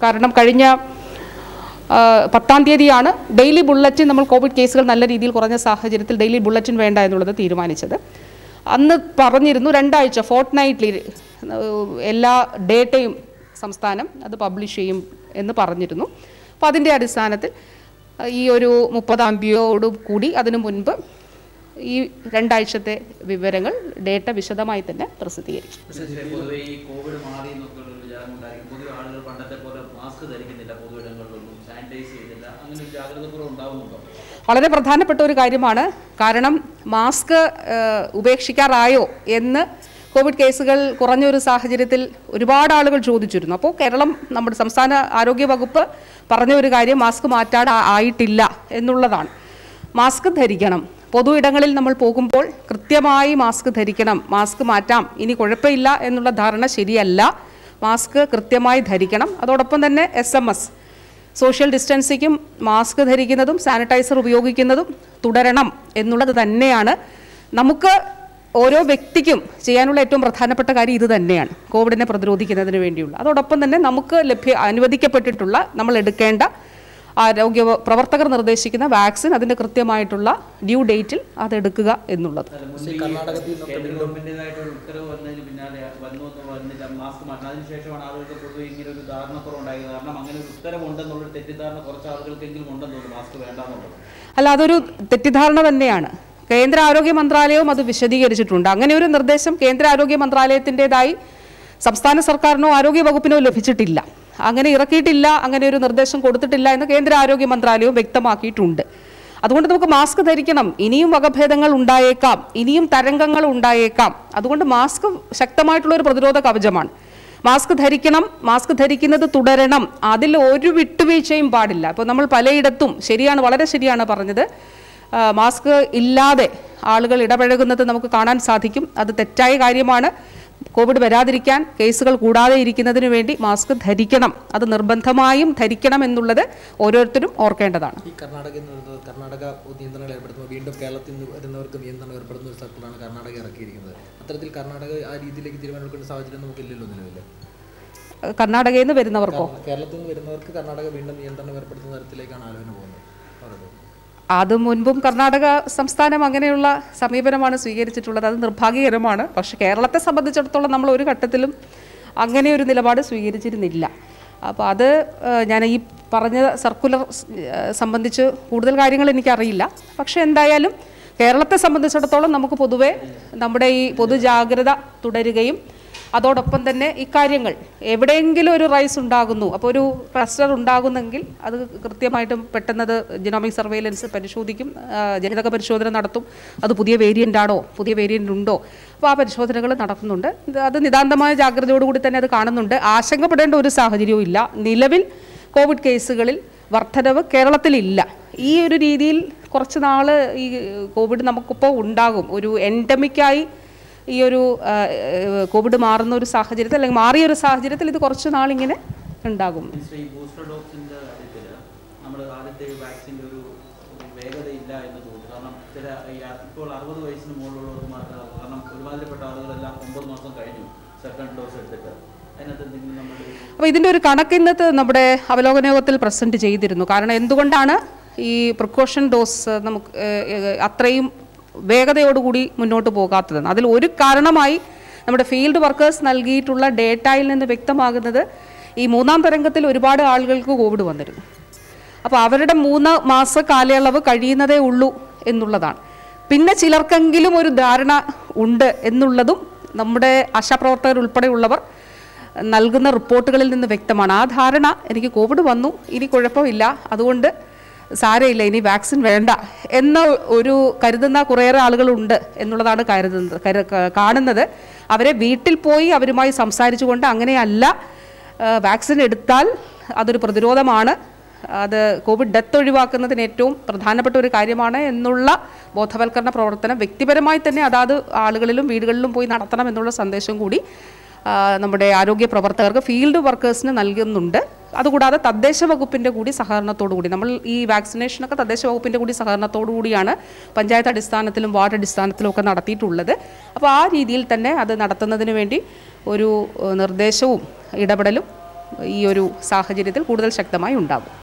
കാരണം കഴിഞ്ഞ ആ, പത്താം തീയതിയാണ് ഡെയിലി ബുള്ളറ്റിൻ നമ്മൾ കോവിഡ് കേസുകൾ നല്ല രീതിയിൽ കുറഞ്ഞ സാഹചര്യത്തിൽ ഡെയിലി ബുള്ളറ്റിൻ വേണ്ട എന്നുള്ളത് തീരുമാനിച്ചത് അന്ന് പറഞ്ഞിരുന്നു രണ്ടാഴ്ച ഫോർട്ട് നൈറ്റ്ലി എല്ലാ ഡേറ്റയും സംസ്ഥാനം അത് പബ്ലിഷ് ചെയ്യും എന്ന് പറഞ്ഞിരുന്നു അപ്പോൾ അതിൻ്റെ അടിസ്ഥാനത്തിൽ ആ, ഈ ഒരു മുപ്പതാം തീയതിയോട് കൂടി അതിനു മുൻപ് ഈ രണ്ടാഴ്ചത്തെ വിവരങ്ങൾ ഡേറ്റ വിശദമായി തന്നെ പ്രസിദ്ധീകരിക്കും പക്ഷേ പൊതുവെ ഈ കോവിഡ് മാറി എന്നൊക്കെയുള്ള ഒരു വിചാരം ഉണ്ടായിരിക്കും പൊതുവെ ആളുകൾ പണ്ടത്തെ പോലെ മാസ്ക് ധരിക്കുന്നില്ല പൊതുയിടങ്ങളിലൊന്നും സാനിറ്റൈസ് ചെയ്യുന്നില്ല അങ്ങനെ ഒരു ജാഗ്രത കുറവ് ഉണ്ടാവുന്നുണ്ടോ വളരെ പ്രധാനപ്പെട്ട ഒരു കാര്യമാണ് കാരണം മാസ്ക് ഏഹ്, ഉപേക്ഷിക്കാറായോ എന്ന് കോവിഡ് കേസുകൾ കുറഞ്ഞ ഒരു സാഹചര്യത്തിൽ ഒരുപാട് ആളുകൾ ചോദിച്ചിരുന്നു അപ്പോൾ കേരളം നമ്മുടെ സംസ്ഥാന ആരോഗ്യ വകുപ്പ് പറഞ്ഞ ഒരു കാര്യം മാസ്ക് മാറ്റാൻ ആ- ആയിട്ടില്ല എന്നുള്ളതാണ് മാസ്ക് ധരിക്കണം പൊതു ഇടങ്ങളിൽ നമ്മൾ പോകുമ്പോൾ കൃത്യമായി മാസ്ക് ധരിക്കണം മാസ്ക് മാറ്റാം ഇനി കുഴപ്പമില്ല എന്നുള്ള ധാരണ ശരിയല്ല മാസ്ക് കൃത്യമായി ധരിക്കണം അതോടൊപ്പം തന്നെ എസ് എം എസ് സോഷ്യൽ ഡിസ്റ്റൻസിങ്ങും മാസ്ക് ധരിക്കുന്നതും സാനിറ്റൈസർ ഉപയോഗിക്കുന്നതും തുടരണം എന്നുള്ളത് തന്നെയാണ് നമുക്ക് ഓരോ വ്യക്തിക്കും ചെയ്യാനുള്ള ഏറ്റവും പ്രധാനപ്പെട്ട കാര്യം ഇത് തന്നെയാണ് കോവിഡിനെ പ്രതിരോധിക്കുന്നതിന് വേണ്ടിയുള്ള അതോടൊപ്പം തന്നെ നമുക്ക് ലഭ്യ അനുവദിക്കപ്പെട്ടിട്ടുള്ള നമ്മൾ എടുക്കേണ്ട ആരോഗ്യ പ്രവർത്തകർ നിർദ്ദേശിക്കുന്ന വാക്സിൻ അതിൻ്റെ കൃത്യമായിട്ടുള്ള ഡ്യൂ ഡേറ്റിൽ അത് എടുക്കുക എന്നുള്ളത് അല്ല, മുൻപ് ഈ കേന്ദ്ര ഗവൺമെന്റിനായിട്ടൊരു ഉത്തരവ് വന്നതിന് പിന്നാലെ വന്നു എന്ന് വന്നില്ല മാസ്ക് മാറ്റണം അതിനുശേഷമാണ് ആളുകൾക്ക് പൊതുവെ ഇങ്ങനെ ഒരു ധാരണക്കുറവുണ്ടായത് കാരണം അങ്ങനെ ഒരു ഉത്തരവുണ്ടെന്നുള്ള തെറ്റിദ്ധാരണ കുറച്ച് ആളുകൾക്കെങ്കിലും ഉണ്ടെന്ന് തോന്നുന്നു മാസ്ക് വേണ്ടാന്നുള്ളത് അല്ല അതൊരു തെറ്റിദ്ധാരണ തന്നെയാണ് കേന്ദ്ര ആരോഗ്യ മന്ത്രാലയവും അത് വിശദീകരിച്ചിട്ടുണ്ട് അങ്ങനെ ഒരു നിർദ്ദേശം കേന്ദ്ര ആരോഗ്യ മന്ത്രാലയത്തിൻ്റെതായി സംസ്ഥാന സർക്കാരിനോ ആരോഗ്യ വകുപ്പിനോ ലഭിച്ചിട്ടില്ല അങ്ങനെ ഇറക്കിയിട്ടില്ല അങ്ങനെ ഒരു നിർദ്ദേശം കൊടുത്തിട്ടില്ല എന്ന് കേന്ദ്ര ആരോഗ്യ മന്ത്രാലയവും വ്യക്തമാക്കിയിട്ടുണ്ട് അതുകൊണ്ട് നമുക്ക് മാസ്ക് ധരിക്കണം ഇനിയും വകഭേദങ്ങൾ ഉണ്ടായേക്കാം ഇനിയും തരംഗങ്ങൾ ഉണ്ടായേക്കാം അതുകൊണ്ട് മാസ്ക് ശക്തമായിട്ടുള്ള ഒരു പ്രതിരോധ കവചമാണ് മാസ്ക് ധരിക്കണം മാസ്ക് ധരിക്കുന്നത് തുടരണം അതിൽ ഒരു വിട്ടുവീഴ്ചയും പാടില്ല അപ്പോൾ നമ്മൾ പലയിടത്തും ശരിയാണ് വളരെ ശരിയാണ് പറഞ്ഞത് ആ, മാസ്ക് ഇല്ലാതെ ആളുകൾ ഇടപഴകുന്നത് നമുക്ക് കാണാൻ സാധിക്കും അത് തെറ്റായ കാര്യമാണ് കോവിഡ് വരാതിരിക്കാൻ കേസുകൾ കൂടാതെ ഇരിക്കുന്നതിന് വേണ്ടി മാസ്ക് ധരിക്കണം അത് നിർബന്ധമായും ധരിക്കണം എന്നുള്ളത് ഓരോരുത്തരും ഓർക്കേണ്ടതാണ് ഈ കർണാടക എന്ന് പറയുന്നത് കർണാടക നിയന്ത്രണങ്ങൾ ഏർപ്പെടുത്തുമ്പോൾ വീണ്ടും കേരളത്തിൽ നിന്ന് വരുന്നവർക്ക് നിയന്ത്രണം ഏർപ്പെടുന്ന ഒരു സർക്കിളാണ് കർണാടക ഇറക്കിയിരിക്കുന്നത് അത്തരത്തിൽ കർണാടക ആ രീതിയിലേക്ക് തീരുമാനമെടുക്കേണ്ട സാഹചര്യം നമുക്കില്ലല്ലോ നിലവിൽ കർണാടകയിൽ നിന്ന് വരുന്നവർക്കോ കേരളത്തിൽ നിന്ന് വരുന്നവർക്ക് കർണാടക വീണ്ടും നിയന്ത്രണം ഏർപ്പെടുത്തുന്ന തരത്തിലേക്കാണ് ആലോചന പോകുന്നത് അവരുടെ അത് മുൻപും കർണാടക സംസ്ഥാനം അങ്ങനെയുള്ള സമീപനമാണ് സ്വീകരിച്ചിട്ടുള്ളത് അത് നിർഭാഗ്യകരമാണ് പക്ഷേ കേരളത്തെ സംബന്ധിച്ചിടത്തോളം നമ്മൾ ഒരു ഘട്ടത്തിലും അങ്ങനെ ഒരു നിലപാട് സ്വീകരിച്ചിരുന്നില്ല അപ്പോൾ അത് ഏഹ്, ഞാൻ ഈ പറഞ്ഞ സർക്കുലർ ഏഹ്, സംബന്ധിച്ച് കൂടുതൽ കാര്യങ്ങൾ എനിക്കറിയില്ല പക്ഷേ എന്തായാലും കേരളത്തെ സംബന്ധിച്ചിടത്തോളം നമുക്ക് പൊതുവെ നമ്മുടെ ഈ പൊതുജാഗ്രത തുടരുകയും അതോടൊപ്പം തന്നെ ഇക്കാര്യങ്ങൾ എവിടെയെങ്കിലും ഒരു റൈസ് ഉണ്ടാകുന്നു അപ്പോൾ ഒരു ക്ലസ്റ്റർ ഉണ്ടാകുന്നെങ്കിൽ അത് കൃത്യമായിട്ടും പെട്ടെന്നത് ജനോമിക് സർവൈലൻസ് പരിശോധിക്കും ആ, ജനിതക പരിശോധന നടത്തും അത് പുതിയ വേരിയൻ്റ് ആണോ പുതിയ വേരിയൻ്റ് ഉണ്ടോ അപ്പോൾ ആ പരിശോധനകൾ നടക്കുന്നുണ്ട് ഇത് അത് നിതാന്തമായ ജാഗ്രതയോടുകൂടി തന്നെ അത് കാണുന്നുണ്ട് ആശങ്കപ്പെടേണ്ട ഒരു സാഹചര്യവും ഇല്ല നിലവിൽ കോവിഡ് കേസുകളിൽ വർധനവ് കേരളത്തിലില്ല ഈ ഒരു രീതിയിൽ കുറച്ച് നാൾ ഈ കോവിഡ് നമുക്കിപ്പോൾ ഉണ്ടാകും ഒരു എൻഡമിക്കായി ഈ ഒരു ആ, ഏഹ്, കോവിഡ് മാറുന്ന ഒരു സാഹചര്യത്തിൽ അല്ലെങ്കിൽ മാറിയ ഒരു സാഹചര്യത്തിൽ ഇത് കുറച്ച് നാളിങ്ങനെ ഉണ്ടാകും മിനിസ്റ്റർ ഈ ബൂസ്റ്റർ ഡോസിന്റെ കാര്യത്തിൽ നമ്മൾ ആദ്യത്തെ വാക്സിൻ്റെ ഒരു ഒരു വേഗതയില്ല എന്ന് തോന്നുന്നു കാരണം ചില ഈ ആ- ഇപ്പോൾ അറുപത് വയസ്സിന് മുകളിലുള്ളവർക്ക് മാത്രം കാരണം ഒരുമാതിരിപ്പെട്ട ആളുകളെല്ലാം ഒമ്പത് മാസം കഴിഞ്ഞു സെക്കൻഡ് ഡോസ് എടുത്തിട്ട് അതിനകത്ത് എന്തെങ്കിലും നമ്മൾ അപ്പോൾ ഇതിൻ്റെ ഒരു കണക്ക് ഇന്നത്തെ നമ്മുടെ അവലോകന യോഗത്തിൽ പ്രസൻറ്റ് ചെയ്തിരുന്നു കാരണം എന്തുകൊണ്ടാണ് ഈ പ്രിക്കോഷൻ ഡോസ് നമുക്ക് ഏഹ്, ഏഹ്, അത്രയും വേഗതയോടുകൂടി മുന്നോട്ട് പോകാത്തതെന്ന് അതിൽ ഒരു കാരണമായി നമ്മുടെ ഫീൽഡ് വർക്കേഴ്സ് നൽകിയിട്ടുള്ള ഡേറ്റയിൽ നിന്ന് വ്യക്തമാകുന്നത് ഈ മൂന്നാം തരംഗത്തിൽ ഒരുപാട് ആളുകൾക്ക് കോവിഡ് വന്നിരുന്നു അപ്പോൾ അവരുടെ മൂന്ന് മാസ കാലയളവ് കഴിയുന്നതേ ഉള്ളൂ എന്നുള്ളതാണ് പിന്നെ ചിലർക്കെങ്കിലും ഒരു ധാരണ ഉണ്ട് എന്നുള്ളതും നമ്മുടെ ആശാപ്രവർത്തകർ ഉൾപ്പെടെയുള്ളവർ നൽകുന്ന റിപ്പോർട്ടുകളിൽ നിന്ന് വ്യക്തമാണ് ആ ധാരണ എനിക്ക് കോവിഡ് വന്നു ഇനി കുഴപ്പമില്ല അതുകൊണ്ട് സാരമില്ല ഇനി വാക്സിൻ വേണ്ട എന്ന ഒരു കരുതുന്ന കുറേയേറെ ആളുകളുണ്ട് എന്നുള്ളതാണ് കരുതുന്നത് കരു- ക- കാണുന്നത് അവരെ വീട്ടിൽ പോയി അവരുമായി സംസാരിച്ചുകൊണ്ട് അങ്ങനെയല്ല ആ, വാക്സിൻ എടുത്താൽ അതൊരു പ്രതിരോധമാണ് അത് കോവിഡ് ഡെത്ത് ഒഴിവാക്കുന്നതിന് ഏറ്റവും പ്രധാനപ്പെട്ട ഒരു കാര്യമാണ് എന്നുള്ള ബോധവൽക്കരണ പ്രവർത്തനം വ്യക്തിപരമായി തന്നെ അതാത് ആളുകളിലും വീടുകളിലും പോയി നടത്തണം എന്നുള്ള സന്ദേശം കൂടി ആ, നമ്മുടെ ആരോഗ്യ പ്രവർത്തകർക്ക് ഫീൽഡ് വർക്കേഴ്സിന് നൽകുന്നുണ്ട് അതുകൂടാതെ തദ്ദേശ വകുപ്പിൻ്റെ കൂടി സഹകരണത്തോടു കൂടി നമ്മൾ ഈ വാക്സിനേഷനൊക്കെ തദ്ദേശ വകുപ്പിൻ്റെ കൂടി സഹകരണത്തോടു കൂടിയാണ് പഞ്ചായത്ത് അടിസ്ഥാനത്തിലും വാർഡ് അടിസ്ഥാനത്തിലും ഒക്കെ നടത്തിയിട്ടുള്ളത് അപ്പോൾ ആ രീതിയിൽ തന്നെ അത് നടത്തുന്നതിന് വേണ്ടി ഒരു ഏഹ്, നിർദ്ദേശവും ഇടപെടലും ഈ ഒരു സാഹചര്യത്തിൽ കൂടുതൽ ശക്തമായി ഉണ്ടാകും